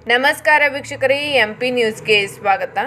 ನಮಸ್ಕಾರ ವೀಕ್ಷಕರೇ M P ನ್ಯೂಸ್ಗೆ ಸ್ವಾಗತ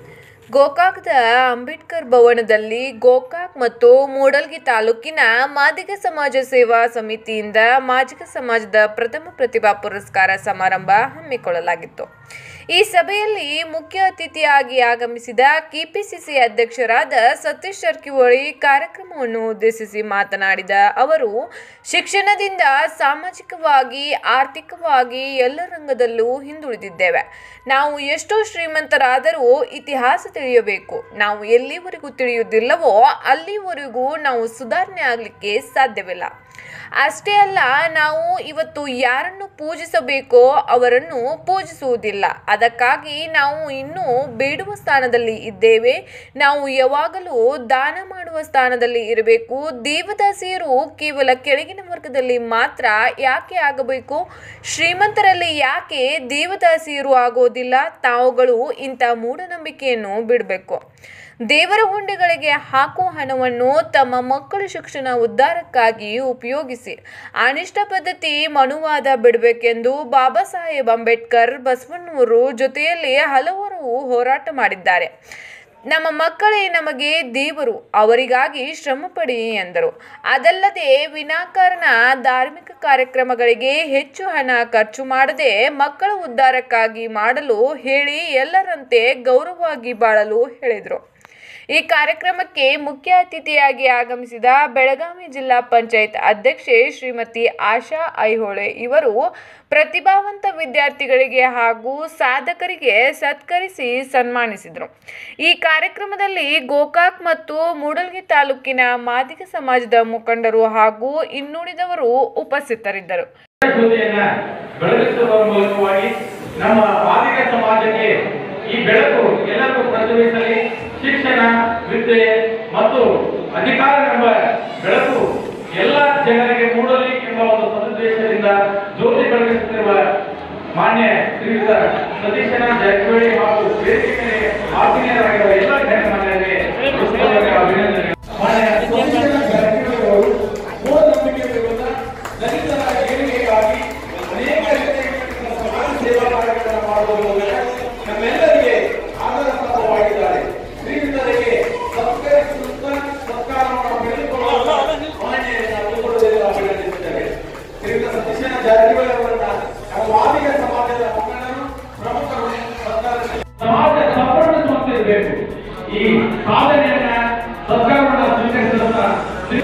ಗೋಕಾಕ್ದ ಅಂಬೇಡ್ಕರ್ ಭವನದಲ್ಲಿ ಗೋಕಾಕ್ ಮತ್ತು ಮೂಡಲ್ಗಿ ತಾಲೂಕಿನ ಮಾದಿಗ ಸಮಾಜ ಸೇವಾ ಸಮಿತಿಯಿಂದ ಮಾದಿಗ ಸಮಾಜದ ಪ್ರಥಮ ಪ್ರತಿಭಾ ಪುರಸ್ಕಾರ ಸಮಾರಂಭ ಹಮ್ಮಿಕೊಳ್ಳಲಾಗಿತ್ತು ಈ ಸಭೆಯಲ್ಲಿ ಮುಖ್ಯ ಅತಿಥಿಯಾಗಿ ಆಗಮಿಸಿದ ಕೆಪಿಸಿಸಿ ಅಧ್ಯಕ್ಷರಾದ ಸತೀಶ್ ಜಾರಕಿಹೊಳಿ ಕಾರ್ಯಕ್ರಮವನ್ನು ಉದ್ದೇಶಿಸಿ ಮಾತನಾಡಿದ ಅವರು ಶಿಕ್ಷಣದಿಂದ ಸಾಮಾಜಿಕವಾಗಿ ಆರ್ಥಿಕವಾಗಿ ಎಲ್ಲ ರಂಗದಲ್ಲೂ ಹಿಂದುಳಿದಿದ್ದೇವೆ ನಾವು ಎಷ್ಟೋ ಶ್ರೀಮಂತರಾದರೂ ಇತಿಹಾಸ ತಿಳಿಯಬೇಕು ನಾವು ಎಲ್ಲಿವರೆಗೂ ತಿಳಿಯುವುದಿಲ್ಲವೋ ಅಲ್ಲಿವರೆಗೂ ನಾವು ಸುಧಾರಣೆ ಆಗಲಿಕ್ಕೆ ಸಾಧ್ಯವಿಲ್ಲ ಅಷ್ಟೇ ಅಲ್ಲ ನಾವು ಇವತ್ತು ಯಾರನ್ನು ಪೂಜಿಸಬೇಕೋ ಅವರನ್ನು ಪೂಜಿಸುವುದಿಲ್ಲ ಅದಕ್ಕಾಗಿ ನಾವು ಇನ್ನೂ ಬೇಡುವ ಸ್ಥಾನದಲ್ಲಿ ಇದ್ದೇವೆ ನಾವು ಯಾವಾಗಲೂ ದಾನ ಮಾಡುವ ಸ್ಥಾನದಲ್ಲಿ ಇರಬೇಕು ದೇವದಾಸಿಯರು ಕೇವಲ ಕೆಳಗಿನ ವರ್ಗದಲ್ಲಿ ಮಾತ್ರ ಯಾಕೆ ಆಗಬೇಕು ಶ್ರೀಮಂತರಲ್ಲಿ ಯಾಕೆ ದೇವದಾಸಿಯರು ಆಗೋದಿಲ್ಲ ತಾವುಗಳು ಇಂಥ ಮೂಢನಂಬಿಕೆಯನ್ನು ಬಿಡಬೇಕು ದೇವರ ಹುಂಡಿಗಳಿಗೆ ಹಾಕುವ ಹಣವನ್ನು ತಮ್ಮ ಮಕ್ಕಳ ಶಿಕ್ಷಣ ಉದ್ಧಾರಕ್ಕಾಗಿ ಉಪಯೋಗಿಸಿ ಅನಿಷ್ಟ ಪದ್ಧತಿ ಮನುವಾದ ಬಿಡಬೇಕೆಂದು ಬಾಬಾ ಸಾಹೇಬ್ ಅಂಬೇಡ್ಕರ್ ಬಸವಣ್ಣವರು ಜೊತೆಯಲ್ಲಿ ಹಲವರು ಹೋರಾಟ ಮಾಡಿದ್ದಾರೆ ನಮ್ಮ ಮಕ್ಕಳೇ ನಮಗೆ ದೇವರು ಅವರಿಗಾಗಿ ಶ್ರಮಪಡಿ ಎಂದರು ಅದಲ್ಲದೆ ವಿನಾಕಾರಣ ಧಾರ್ಮಿಕ ಕಾರ್ಯಕ್ರಮಗಳಿಗೆ ಹೆಚ್ಚು ಹಣ ಖರ್ಚು ಮಾಡದೆ ಮಕ್ಕಳ ಉದ್ಧಾರಕ್ಕಾಗಿ ಮಾಡಲು ಹೇಳಿ ಎಲ್ಲರಂತೆ ಗೌರವವಾಗಿ ಬಾಳಲು ಹೇಳಿದರು ಈ ಕಾರ್ಯಕ್ರಮಕ್ಕೆ ಮುಖ್ಯ ಅತಿಥಿಯಾಗಿ ಆಗಮಿಸಿದ ಬೆಳಗಾವಿ ಜಿಲ್ಲಾ ಪಂಚಾಯತ್ ಅಧ್ಯಕ್ಷೆ ಶ್ರೀಮತಿ ಆಶಾ ಐಹೊಳೆ ಇವರು ಪ್ರತಿಭಾವಂತ ವಿದ್ಯಾರ್ಥಿಗಳಿಗೆ ಹಾಗೂ ಸಾಧಕರಿಗೆ ಸತ್ಕರಿಸಿ ಸನ್ಮಾನಿಸಿದರು ಈ ಕಾರ್ಯಕ್ರಮದಲ್ಲಿ ಗೋಕಾಕ್ ಮತ್ತು ಮೂಡಲ್ಗಿ ತಾಲೂಕಿನ ಮಾದಿಗ ಸಮಾಜದ ಮುಖಂಡರು ಹಾಗೂ ಇನ್ನುಳಿದವರು ಉಪಸ್ಥಿತರಿದ್ದರು ಜ್ಯೋತಿಯನ್ನ ಬೆಳಗಿಸುವ ಮೂಲಕವಾಗಿ ನಮ್ಮ ಮಾದಿಗ ಸಮಾಜಕ್ಕೆ ಈ ಬೆಳಕು ಎಲ್ಲರಿಗೂ ಪ್ರಜ್ವಲಿಸಲಿ ಶಿಕ್ಷಣ ವಿದ್ಯೆ ಮತ್ತು ಅಧಿಕಾರವೆಂಬ ಬೆಳಕು ಎಲ್ಲ ಜನರಿಗೆ ಮೂಡಲಿ ಎಂಬ ಒಂದು ಸದುದ್ದೇಶದಿಂದ ಜ್ಯೋತಿ ಬೆಳಗಿಸುತ್ತಿರುವ ಮಾನ್ಯ ಶ್ರೀಯುತ ಸತೀಶನ ಜಾರಕಿಹೊಳಿ ಹಾಗೂ ವೇದಿಕೆ ಮೇಲೆ ಆತ್ಮೀಯರಾಗಿರುವ ಎಲ್ಲ ಗಣ್ಯಮಾನ್ಯರಿಗೆ ಹೃತ್ಪೂರ್ವಕ ಅಭಿನಂದನೆ ಮಾನ್ಯ ಸತೀಶನ ಜಾರಕಿಹೊಳಿ ಅವರು ಮೂಢನಂಬಿಕೆ ವಿರುದ್ಧ ದಲಿತರ ಏಳಿಗೆಗಾಗಿ ಅನೇಕ ರೀತಿಯ ಸಮಾಜ ಸೇವಾ ಕಾರ್ಯಗಳನ್ನು ಮಾಡುವುದರ ಮೂಲಕ ನಮ್ಮೆಲ್ಲರಿಗೆ ಆದರ್ಶವಾಗಿದ್ದಾರೆ ಶ್ರೀಯುತರಿಗೆ ಸತ್ಕರಿಸುತ್ತಾ ಸತ್ಕಾರವನ್ನು ಪಡೆದುಕೊಳ್ಳುವ ಮಾನ್ಯ ತಿಳ್ಕೊಳ್ಳುವುದನ್ನು ಅಭಿನಂದಿಸುತ್ತೇವೆ ಶ್ರೀಯುತ ಸತೀಶನ ಜಾರಕಿಹೊಳಿ ಅವರನ್ನ ನಮ್ಮ ಮಾದಿಗ ಸಮಾಜದ ಮುಖಂಡರು ಪ್ರಮುಖರು ಸತ್ಕಾರ ಸಮಾಜ ಸಂಪರ್ಕಿಸುವಂತಿರಬೇಕು ಈ ಸಾಧನೆಯನ್ನ ಸತ್ಕಾರವನ್ನು ಸ್ವೀಕರಿಸಿದಂತ ಶ್ರೀ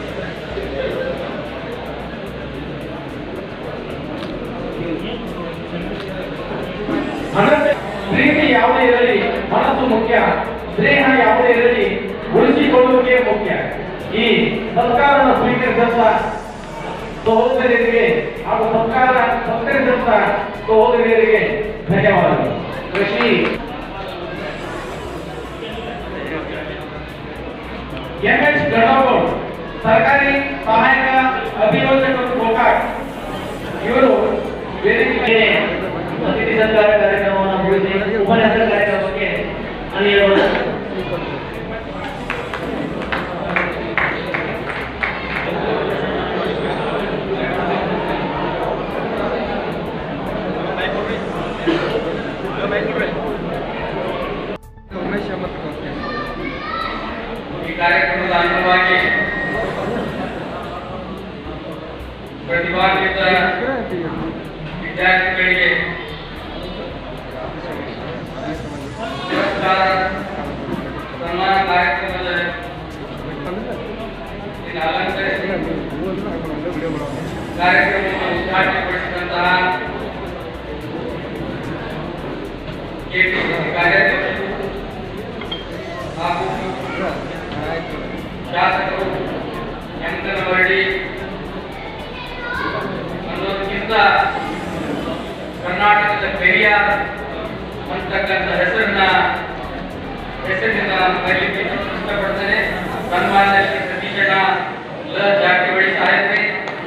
ಮನಸ್ಸು ಪ್ರೀತಿ ಯಾವುದೇ ಇರಲಿ ಮನಸ್ಸು ಮುಖ್ಯ ಸ್ನೇಹ ಯಾವುದೇ ಇರಲಿ ಉಳಿಸಿಕೊಳ್ಳುವುದೇ ಮುಖ್ಯ ಈ ಸಂಸ್ಕಾರವನ್ನು ಸ್ವೀಕರಿಸಿದಂತ ಸಹೋದರಿಯರಿಗೆ ಹಾಗೂ ಸಂಸ್ಕಾರ ಸಂಸ್ಕರಿಸಿದಂತ ಸಹೋದರಿಯರಿಗೆ ಧನ್ಯವಾದಗಳು ಕೃಷಿ ಎಂ ಎಚ್ ಗಣಗೌಡ್ ಸರ್ಕಾರಿ ಸಹಾಯಕ ಅಭಿಯೋಜಕರು ಗೋಕಾಕ್ ಇವರು ವೇದಿಕೆ ಅತಿಥಿ ಸತ್ಕಾರ ಕಾರ್ಯಕ್ರಮವನ್ನು ಮುಗಿಸಿ ಉಪನ್ಯಾಸ ಕಾರ್ಯಕ್ರಮಕ್ಕೆ ಅನಿಯೋಣ ಈ ಕಾರ್ಯಕ್ರಮದ ಅಂಗವಾಗಿ ಪ್ರತಿಭಾನ್ವಿತ ವಿದ್ಯಾರ್ಥಿಗಳಿಗೆ ಪುರಸ್ಕಾರ ಸನ್ಮಾನ ಕಾರ್ಯಕ್ರಮದ ಇನ್ನು ಅಲಂಕರಿಸಿ ಕಾರ್ಯಕ್ರಮವನ್ನು ಉದ್ಘಾಟನೆಗೊಳಿಸಿದಂತಹ ಕೆಪಿಸಿಸಿ ಕಾರ್ಯಾಧ್ಯಕ್ಷರು ಹಾಗೂ ಶಾಸಕರು ಯಂಕನವರಡಿ ಅನ್ನೋದಕ್ಕಿಂತ ಕರ್ನಾಟಕದ ಪೆರಿಯಾರ್ ಅಂತಕ್ಕಂಥ ಹೆಸರನ್ನ ಹೆಸರಿನಿಂದ ನಾನು ಕರೀಲಿಕ್ಕೆ ಇಷ್ಟಪಡ್ತೇನೆ ಸನ್ಮಾನ್ಯ ಶ್ರೀ ಸತೀಶಣ್ಣ ಲ ಜಾರಕಿಹೊಳಿ ಸಾಹೇಬ್ರೆ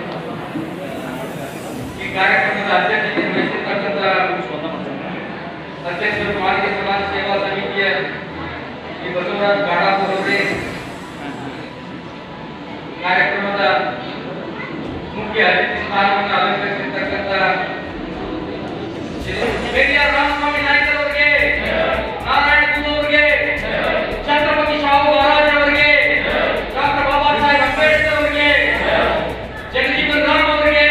ಈ ಕಾರ್ಯಕ್ರಮದ ಅಧ್ಯಕ್ಷತೆ ವಹಿಸಿರ್ತಕ್ಕಂಥ ಅಧ್ಯಕ್ಷರು ಮಾದಿಗ ಸಮಾಜ ಸೇವಾ ಸಮಿತಿಯ ಈ ಬಸವರಾಜ್ ಗಾಡಾಪುರ ಅವರೇ ಕಾರ್ಯಕ್ರಮದ ಮುಖ್ಯ ಅತಿಥಿ ಸ್ಥಾನವನ್ನು ಅಲಂಕರಿಸಿರ್ತಕ್ಕಂಥ ಪೆರಿಯಾರ್ ರಾಮಸ್ವಾಮಿ ನಾಯ್ಕರ್ ಅವರಿಗೆ ನಾರಾಯಣ ಗುರು ಅವರಿಗೆ ಛತ್ರಪತಿ ಶಾಹು ಮಹಾರಾಜ್ ಅವರಿಗೆ ಡಾಕ್ಟರ್ ಬಾಬಾ ಸಾಹೇಬ್ ಅಂಬೇಡ್ಕರ್ ಅವರಿಗೆ ಜಗಜೀವನ್ ರಾಮ್ ಅವರಿಗೆ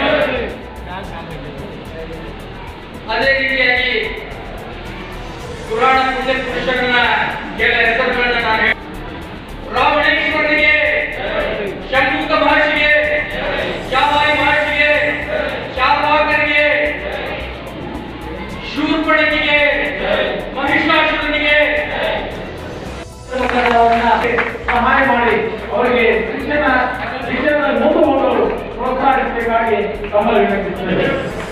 ಅದೇ ರೀತಿಯಾಗಿ ಪುರಾಣ ಪುಣ್ಯ ಪುರುಷರನ್ನ ಕೆಲ ಹೆಸರುಗಳನ್ನ ನಾನು ಹೇಳ್- ರಾವಣೇಶ್ವರನಿಗೆ ಶಂಕುಕ ಮಹರ್ಷಿಗೆ ಶಾಮಾಯಿ ಮಹರ್ಷಿಗೆ ಶಾರ್ವಾಕನಿಗೆ ಶೂರ್ಪಣಕಿಗೆ ಮಹಿಷಾಸುರನಿಗೆ ಸಹಾಯ ಮಾಡಿ ಅವರಿಗೆ ಶಿಕ್ಷಣ ಶಿಕ್ಷಣ ಮುಂದೆ ಹೋಗಲು ಪ್ರೋತ್ಸಾಹಿಸಬೇಕಾಗಿ ತಮ್ಮಲ್ಲಿ ವಿನಂತಿಸುತ್ತೇವೆ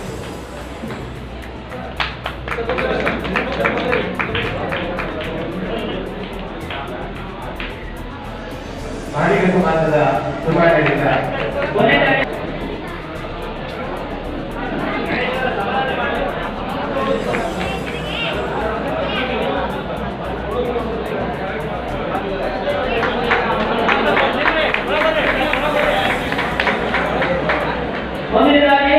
ಮಾಳಿಗೆ ಸಮಾಜದ ಸುಮಾರಿನಿಂದ ಮೊದಲನೇದಾಗಿ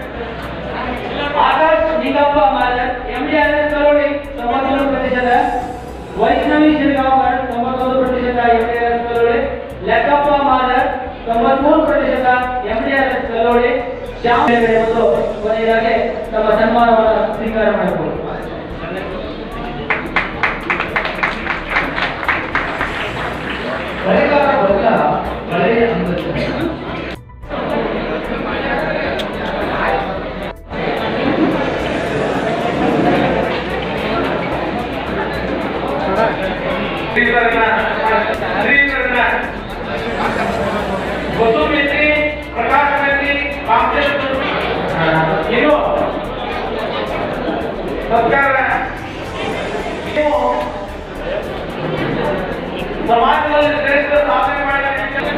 ಆಕಾಶ್ ನಿಂಗಪ್ಪ ಮಾದರ್ ಎಂಡಿಆರ್ಎಸ್ ಕರೋಡಿ ತೊಂಬತ್ತೊಂದು ಪ್ರತಿಶತ ವೈಷ್ಣವಿ ಶಿರ್ಗಾಂವ್ಕರ್ ತೊಂಬತ್ತೊಂದು ಪ್ರತಿಶತ ಎಂಡಿಆರ್ಎಸ್ ಕರೋಡಿ ಲೆಕ್ಕಪ್ಪ ಮಾದರ್ ತೊಂಬತ್ಮೂರು ಪ್ರತಿಶತ ಎಂಡಿಆರ್ಎಸ್ ಕರೋಡಿ ಶ್ಯಾಮ್ ಹೆಗಡೆ ಮತ್ತು ಕೊನೆಯದಾಗಿ ತಮ್ಮ ಸನ್ಮಾನವನ್ನು ಸ್ವೀಕಾರ ಮಾಡಬಹುದು ಬಳೆಗಾರ ವರ್ಗ ಬಳೆಯ ಅಂಗದ್ದು ಶ್ರೀವರ್ಣ ಶ್ರೀವರ್ಣ ಬಸು ಮೇತ್ರಿ ಪ್ರಕಾಶ್ ಮೇತ್ರಿ ರಾಮಚಂದ್ರ ಏನು ಸರ್ಕಾರ ನೀವು ಸಮಾಜದಲ್ಲಿ ಶ್ರೇಷ್ಠ ಸಾಧನೆ ಮಾಡಲಿಕ್ಕೆ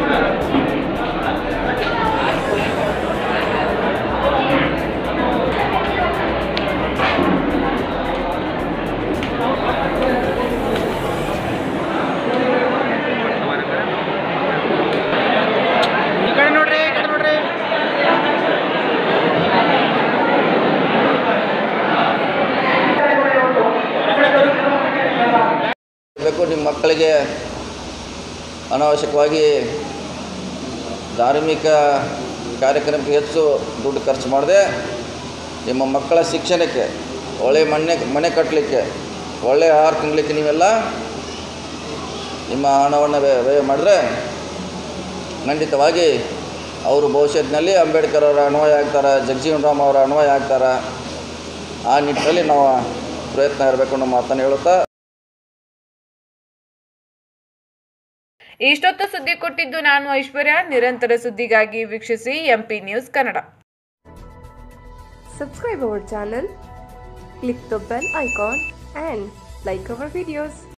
ಬೇಕು ನಿಮ್ಮ ಮಕ್ಕಳಿಗೆ ಅನಾವಶ್ಯಕವಾಗಿ ಧಾರ್ಮಿಕ ಕಾರ್ಯಕ್ರಮಕ್ಕೆ ಹೆಚ್ಚು ದುಡ್ಡು ಖರ್ಚು ಮಾಡದೆ ನಿಮ್ಮ ಮಕ್ಕಳ ಶಿಕ್ಷಣಕ್ಕೆ ಒಳ್ಳೆಯ ಮನೆ ಮನೆ ಕಟ್ಟಲಿಕ್ಕೆ ಒಳ್ಳೆಯ ಆಹಾರ ತಿನ್ನಲಿಕ್ಕೆ ನೀವೆಲ್ಲ ನಿಮ್ಮ ಹಣವನ್ನು ವ್ಯ- ವ್ಯಯ ಮಾಡಿದ್ರೆ ಖಂಡಿತವಾಗಿ ಅವರು ಭವಿಷ್ಯತ್ತಿನಲ್ಲಿ ಅಂಬೇಡ್ಕರ್ ಅವರ ಅನ್ವಯ ಆಗ್ತಾರೆ ಜಗಜೀವನ್ ರಾಮ್ ಅವರ ಅನ್ವಯ ಆಗ್ತಾರೆ ಆ ನಿಟ್ಟಿನಲ್ಲಿ ನಾವು ಪ್ರಯತ್ನ ಇರಬೇಕು ಅನ್ನೋ ಮಾತನ್ನು ಹೇಳುತ್ತಾ ಇಷ್ಟೊತ್ತು ಸುದ್ದಿ ಕೊಟ್ಟಿದ್ದು ನಾನು ಐಶ್ವರ್ಯ ನಿರಂತರ ಸುದ್ದಿಗಾಗಿ ವೀಕ್ಷಿಸಿ MP news Kannada subscribe our channel, click the bell icon and like our videos.